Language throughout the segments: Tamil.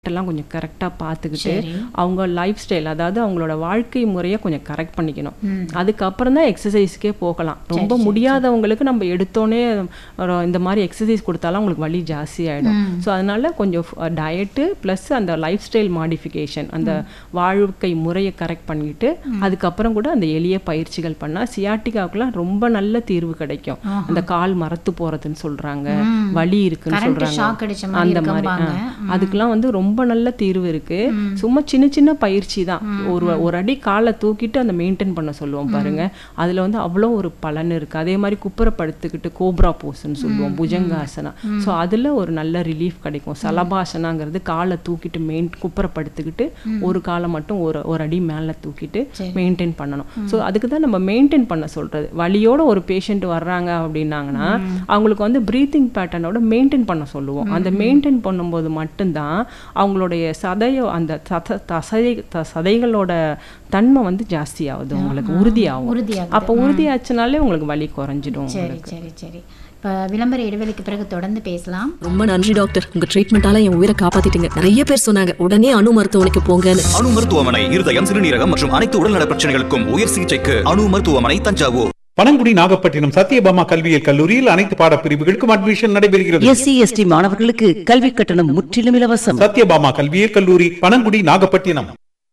எல்லாம் கொஞ்சம் கரெக்டாக பார்த்துக்கிட்டு சரி. அவங்க லைஃப் ஸ்டைல் அதாவது அவங்களோட வாழ்க்கை முறையை கொஞ்சம் கரெக்ட் பண்ணிக்கணும் ம். அதுக்கப்புறம் தான் எக்ஸசைஸ்க்கே போகலாம் ரொம்ப முடியாதவங்களுக்கு நம்ம எடுத்தோன்னே ஒரு இந்த மாதிரி எக்ஸசைஸ் கொடுத்தாலும் அவங்களுக்கு வலி ஜாஸ்தி ஆகிடும் ம். ஸோ அதனால கொஞ்சம் டயட்டு ப்ளஸ் அந்த லைஃப் ஸ்டைல் மாடிஃபிகேஷன் அந்த வாழ்க்கை முறையை கரெக்ட் பண்ணிட்டு அதுக்கப்புறம் கூட அந்த எளிய பயிற்சிகள் பண்ணால் சியாட்டிகாவுக்குலாம் ரொம்ப நல்ல தீர்வு கிடைக்கும் அந்த கால் மரத்து போகிறதுன்னு சொல்கிறாங்க ம். வலி இருக்குன்னு Current சொல்கிறாங்க shock அடிச்ச மாதிரி அந்த மாதிரி ஆ. இருக்கும்பாங்க. அதுக்கெல்லாம் வந்து ரொம்ப நல்ல தீர்வு இருக்கு சும்மா சின்ன சின்ன பயிற்சி தான் ஒரு ஒரு அடி காலை தூக்கிட்டு அந்த மெயின்டைன் பண்ண சொல்லுவோம் பாருங்க அதுல வந்து அவ்வளோ ஒரு பலன் இருக்கு அதே மாதிரி குப்புறப்படுத்துக்கிட்டு கோப்ரா போஸ்ன்னு சொல்லுவோம் புஜங்காசனா ஸோ அதுல ஒரு நல்ல ரிலீஃப் கிடைக்கும் சலபாசனாங்கிறது காலை தூக்கிட்டு மெயின் குப்புறப்படுத்திக்கிட்டு ஒரு காலை மட்டும் ஒரு ஒரு அடி மேல தூக்கிட்டு சரி. மெயின்டைன் பண்ணணும் ஸோ அதுக்கு தான் நம்ம மெயின்டைன் பண்ண சொல்றது வலியோட ஒரு பேஷண்ட் வர்றாங்க அப்படின்னாங்கன்னா அவங்களுக்கு வந்து ப்ரீத்திங் பேட்டர்னோட மெயின்டைன் பண்ண சொல்லுவோம் அந்த மெயின்டைன் பண்ணும்போது மட்டும்தான் அவங்களுடைய சதையோ அந்த சத தசை த- சதைகளோட தன்மை வந்து ஜாஸ்தி ஆகுது உங்களுக்கு உறுதியாகும் உறுதியாகுது. அப்போ உறுதியாச்சுனாலே உங்களுக்கு வலி குறைஞ்சிடும் சரி சரி சரி இப்போ விளம்பர இடைவெளிக்கு பிறகு தொடர்ந்து பேசலாம் ரொம்ப நன்றி டாக்டர் உங்க ட்ரீட்மெண்டால என் உயிரை காப்பாத்திட்டீங்க நிறைய பேர் சொன்னாங்க உடனே அணு மருத்துவமனைக்கு போங்கன்னு அணு மருத்துவமனை இருதயம் சிறுநீரகம் மற்றும் அனைத்து உடல்நல பிரச்சனைகளுக்கும் உயர் சிகிச்சைக்கு அணு மருத்துவமனை தஞ்சாவூர் பனங்குடி நாகப்பட்டினம் சத்யபாமா கல்வியியல் கல்லூரியில் அனைத்து பாடப்பிரிவுகளுக்கும் அட்மிஷன் நடைபெறுகிறது எஸ்சி எஸ்டி மாணவர்களுக்கு கல்வி கட்டணம் முற்றிலும் இலவசம் சத்யபாமா கல்வியியல் கல்லூரி பனங்குடி நாகப்பட்டினம்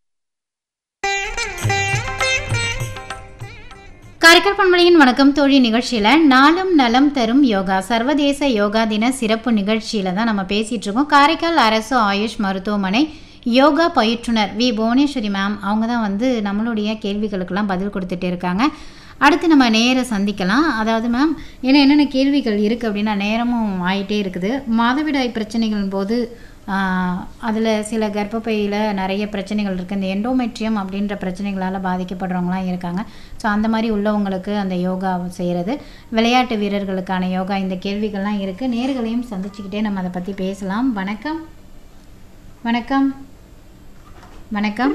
காரைக்கால் பண்பலையின் வணக்கம் தோழி நிகழ்ச்சியில் நாளும் நலம் தரும் யோகா சர்வதேச யோகா தின சிறப்பு நிகழ்ச்சியில் தான் நம்ம பேசிகிட்டு இருக்கோம் காரைக்கால் அரசு ஆயுஷ் மருத்துவமனை யோகா பயிற்றுனர் வி புவனேஸ்வரி மேம் அவங்க தான் வந்து நம்மளுடைய கேள்விகளுக்கெல்லாம் பதில் கொடுத்துட்டு இருக்காங்க அடுத்து நம்ம நேர சந்திக்கலாம் அதாவது மேம் ஏன்னா என்னென்ன கேள்விகள் இருக்குது அப்படின்னா நேரமும் ஆயிட்டே இருக்குது மாதவிடாய் பிரச்சனைகள் போது அதில் சில கர்ப்பப்பையில் நிறைய பிரச்சனைகள் இருக்குது இந்த எண்டோமெட்ரியம் அப்படின்ற பிரச்சனைகளால் பாதிக்கப்படுறவங்களாம் இருக்காங்க ஸோ அந்த மாதிரி உள்ளவங்களுக்கு அந்த யோகா செய்கிறது விளையாட்டு வீரர்களுக்கான யோகா இந்த கேள்விகள்லாம் இருக்குது நேர்களையும் சந்திச்சுக்கிட்டே நம்ம அதை பற்றி பேசலாம் வணக்கம் வணக்கம் வணக்கம்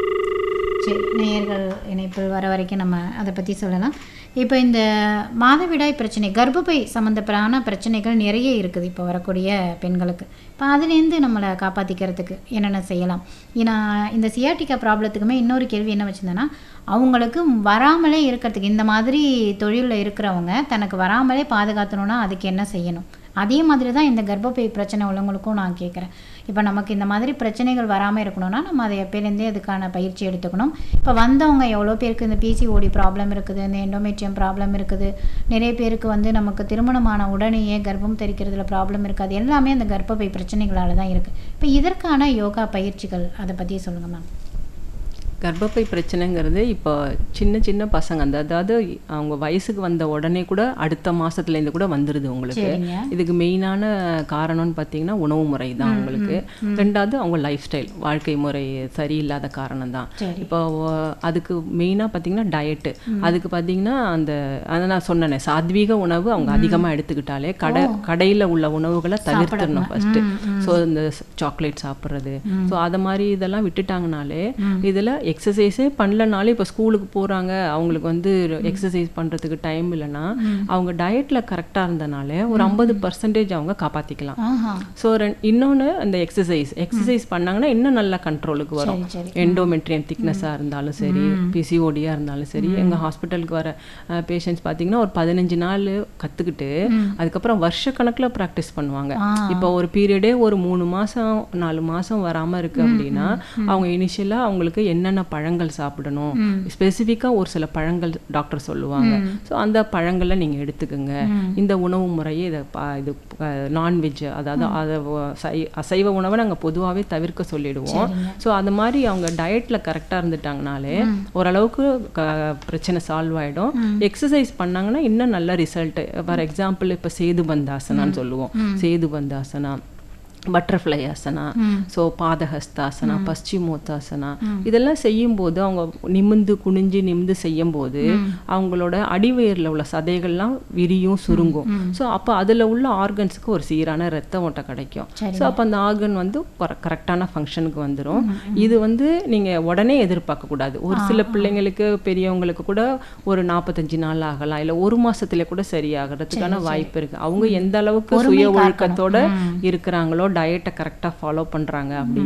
சரி நேயர்கள் இணைப்பில் வர வரைக்கும் நம்ம அதை பற்றி சொல்லலாம் இப்போ இந்த மாதவிடாய் பிரச்சனை கர்ப்பப்பை சம்மந்தப்படான பிரச்சனைகள் நிறைய இருக்குது இப்போ வரக்கூடிய பெண்களுக்கு இப்போ அதுலேருந்து நம்மளை காப்பாற்றிக்கிறதுக்கு என்னென்ன செய்யலாம் ஏன்னா இந்த சியாட்டிக்கா ப்ராப்ளத்துக்குமே இன்னொரு கேள்வி என்ன வச்சுருந்தேன்னா அவங்களுக்கு வராமலே இருக்கிறதுக்கு இந்த மாதிரி தொழிலில் இருக்கிறவங்க தனக்கு வராமலே பாதுகாத்தணும்னா அதுக்கு என்ன செய்யணும் அதே மாதிரி தான் இந்த கர்ப்பப்பை பிரச்சனை உள்ளவங்களுக்கும் நான் கேட்குறேன் இப்போ நமக்கு இந்த மாதிரி பிரச்சனைகள் வராமல் இருக்கணும்னா நம்ம அதை எப்போலேருந்தே அதுக்கான பயிற்சி எடுத்துக்கணும் இப்போ வந்தவங்க எவ்வளோ பேருக்கு இந்த பிசிஓடி ப்ராப்ளம் இருக்குது இந்த எண்டோமெட்ரியம் ப்ராப்ளம் இருக்குது நிறைய பேருக்கு வந்து நமக்கு திருமணமான உடனேயே கர்ப்பம் தெரிக்கிறதுல ப்ராப்ளம் இருக்குது அது எல்லாமே அந்த கர்ப்பப்பை பிரச்சனைகளால் தான் இருக்குது இப்போ இதற்கான யோகா பயிற்சிகள் அதை பற்றி சொல்லுங்கள் மேம் கர்ப்பப்பை பிரச்சனைங்கிறது இப்போ சின்ன சின்ன பசங்க அந்த அதாவது அவங்க வயசுக்கு வந்த உடனே கூட அடுத்த மாசத்துலேருந்து கூட வந்துடுது உங்களுக்கு சரிங்க இதுக்கு மெயினான காரணம்னு பார்த்தீங்கன்னா உணவு முறை தான் உங்களுக்கு ரெண்டாவது அவங்க லைஃப் ஸ்டைல் வாழ்க்கை முறை சரியில்லாத காரணம் தான் சரி. இப்போ அஹ், அதுக்கு மெயினாக பார்த்தீங்கன்னா டயட்டு அதுக்கு பார்த்தீங்கன்னா அந்த அதை நான் சொன்னேனே சாத்வீக உணவு அவங்க அதிகமாக எடுத்துக்கிட்டாலே கடை கடையில் உள்ள உணவுகளை தவிர்த்துடணும் ஃபர்ஸ்ட் ஸோ இந்த சாக்லேட் சாப்பிட்றது ஸோ அதை மாதிரி இதெல்லாம் விட்டுட்டாங்கனாலே இதில் எக்ஸசைஸே பண்ணலனாலே இப்போ ஸ்கூலுக்கு போகிறாங்க அவங்களுக்கு வந்து எக்ஸசைஸ் பண்ணுறதுக்கு டைம் இல்லைன்னா அவங்க டயட்டில் கரெக்டாக இருந்தனாலே ஒரு ஐம்பது பர்சன்டேஜ் அவங்க காப்பாற்றிக்கலாம் ஆஹா ஸோ இன்னொன்று அந்த எக்ஸசைஸ் எக்ஸசைஸ் பண்ணாங்கன்னா இன்னும் நல்ல கண்ட்ரோலுக்கு வரும் சரி, சரி. எண்டோமெட்ரியம் திக்னஸாக இருந்தாலும் சரி பிசிஓடியாக இருந்தாலும் சரி எங்கள் ஹாஸ்பிட்டலுக்கு வர பேஷண்ட்ஸ் பார்த்தீங்கன்னா ஒரு பதினஞ்சு நாள் கற்றுக்கிட்டு அதுக்கப்புறம் வருஷ கணக்கில் ப்ராக்டிஸ் பண்ணுவாங்க இப்போ ஒரு பீரியடே ஒரு மூணு மாதம் நாலு மாதம் வராமல் இருக்கு அப்படின்னா அவங்க இனிஷியலாக அவங்களுக்கு என்னென்ன பழங்கள் சாப்பிடணும் ஸ்பெசிஃபிக்காக ஒரு சில பழங்கள் டாக்டர் சொல்லுவாங்க ஸோ அந்த பழங்களை நீங்கள் எடுத்துக்கோங்க இந்த உணவு முறையே இதை பா இது நான்வெஜ் அதாவது அதை வ- சை- அசைவ உணவை நாங்கள் பொதுவாகவே தவிர்க்க சொல்லிடுவோம் ஸோ அது மாதிரி அவங்க டயட்டில் கரெக்டாக இருந்துட்டாங்கனாலே ஓரளவுக்கு க- பிரச்சனை சால்வ் ஆகிடும் எக்ஸசைஸ் பண்ணாங்கன்னா இன்னும் நல்ல ரிசல்ட் ஃபார் எக்ஸாம்பிள் இப்போ சேது பந்தாசனான்னு சொல்லுவோம் சேது பந்தாசனா பட்டர்ஃப்ளை ஆசனா ஸோ பாதஹஸ்தாசனா பశ్చిமோத்தாசனா இதெல்லாம் செய்யும்போது அவங்க நிமிந்து குனிஞ்சு நிமிந்து செய்யும்போது அவங்களோட அடிவயிறில் உள்ள சதைகள்லாம் விரியும் சுருங்கும் ஸோ அப்போ அதில் உள்ள ஆர்கன்ஸுக்கு ஒரு சீரான ரத்த ஓட்டம் கிடைக்கும் ஸோ அப்போ அந்த ஆர்கன் வந்து கரெக்டான ஃபங்க்ஷனுக்கு வந்துடும் இது வந்து நீங்கள் உடனே எதிர்பார்க்க கூடாது ஒரு சில பிள்ளைங்களுக்கு பெரியவங்களுக்கு கூட ஒரு நாற்பத்தஞ்சு நாள் ஆகலாம் இல்லை ஒரு மாசத்துல கூட சரியாகிறதுக்கான வாய்ப்பு இருக்கு அவங்க எந்த அளவுக்கு சுய ஒழுக்கத்தோட இருக்கிறாங்களோ டயட்டை கரெக்டாக ஃபாலோ பண்றாங்க அப்படி